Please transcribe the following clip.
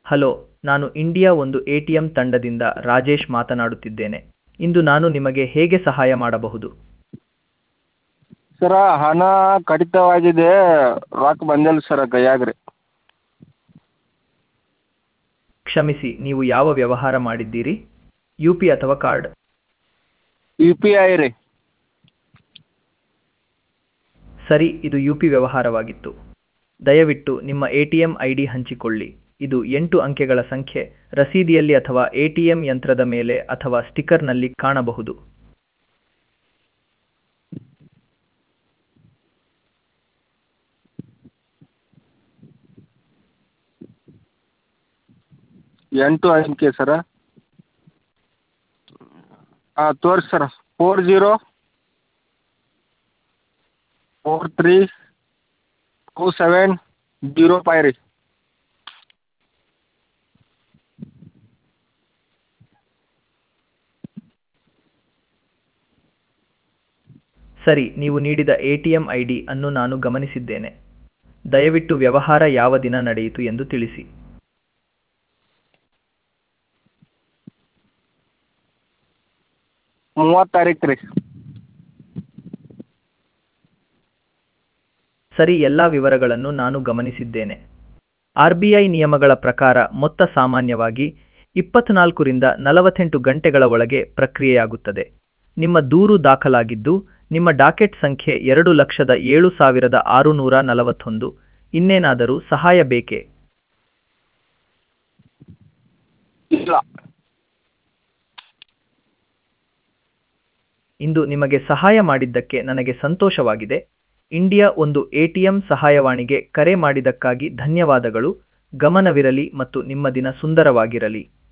hello ನಾನು India ಒಂದು A T M ತಂಡದಿಂದ ರಾಜೇಶ್ ಮಾತನಾಡುತ್ತಿದ್ದೇನೆ ಇಂದು ನಾನು ನಿಮಗೆ ಹೇಗೆ ಸಹಾಯ ಮಾಡಬಹುದು ಸರ ಹಣ ಕಡಿತವಾಗಿದೆ ರೊಕ್ಕ ಬಂದಿಲ್ಲ ಸರ ಕೈಯಾಗ ರೀ ಕ್ಷಮಿಸಿ ನೀವು ಯಾವ ವ್ಯವಹಾರ ಮಾಡಿದ್ದೀರಿ ಯು ಪಿ ಅಥವಾ ಕಾರ್ಡ್ ಯು ಪಿ ಐ ರೀ ಸರಿ ಇದು ಯು ಪಿ ವ್ಯವಹಾರವಾಗಿತ್ತು ದಯವಿಟ್ಟು ನಿಮ್ಮ A T M I D ಹಂಚಿಕೊಳ್ಳಿ ಇದು ಎಂಟು ಅಂಕೆಗಳ ಸಂಖ್ಯೆ ರಸೀದಿಯಲ್ಲಿ ಅಥವಾ ಎ ಟಿ ಎಂ ಯಂತ್ರದ ಮೇಲೆ ಅಥವಾ ಸ್ಟಿಕ್ಕರ್ನಲ್ಲಿ ಕಾಣಬಹುದು ಎಂಟು ಅಂಕೆ ಸರ ಹಾಂ ತೋರಿಸಿ sir four zero four three two seven zero five ರೀ ಸರಿ ನೀವು ನೀಡಿದ A T M I D ಅನ್ನು ನಾನು ಗಮನಿಸಿದ್ದೇನೆ ದಯವಿಟ್ಟು ವ್ಯವಹಾರ ಯಾವ ದಿನ ನಡೆಯಿತು ಎಂದು ತಿಳಿಸಿ ಮೂವತ್ತು ತಾರೀಕು ರೀ ಸರಿ ಎಲ್ಲ ವಿವರಗಳನ್ನು ನಾನು ಗಮನಿಸಿದ್ದೇನೆ ಆರ್ ಬಿ ಐ ನಿಯಮಗಳ ಪ್ರಕಾರ ಮೊತ್ತ ಸಾಮಾನ್ಯವಾಗಿ ಇಪ್ಪತ್ನಾಲ್ಕರಿಂದ ನಲವತ್ತೆಂಟು ಗಂಟೆಗಳ ಒಳಗೆ ಪ್ರಕ್ರಿಯೆಯಾಗುತ್ತದೆ ನಿಮ್ಮ ದೂರು ದಾಖಲಾಗಿದ್ದು ನಿಮ್ಮ ಡಾಕೆಟ್ ಸಂಖ್ಯೆ ಎರಡು ಲಕ್ಷದ ಏಳು ಸಾವಿರದ ಆರುನೂರ ನಲವತ್ತೊಂದು ಇನ್ನೇನಾದರೂ ಸಹಾಯ ಬೇಕೇ ಇಲ್ಲ ಇಂದು ನಿಮಗೆ ಸಹಾಯ ಮಾಡಿದ್ದಕ್ಕೆ ನನಗೆ ಸಂತೋಷವಾಗಿದೆ ಇಂಡಿಯಾ ಒಂದು ಎಟಿಎಂ ಸಹಾಯವಾಣಿಗೆ ಕರೆ ಮಾಡಿದ್ದಕ್ಕಾಗಿ ಧನ್ಯವಾದಗಳು ಗಮನವಿರಲಿ ಮತ್ತು ನಿಮ್ಮ ದಿನ ಸುಂದರವಾಗಿರಲಿ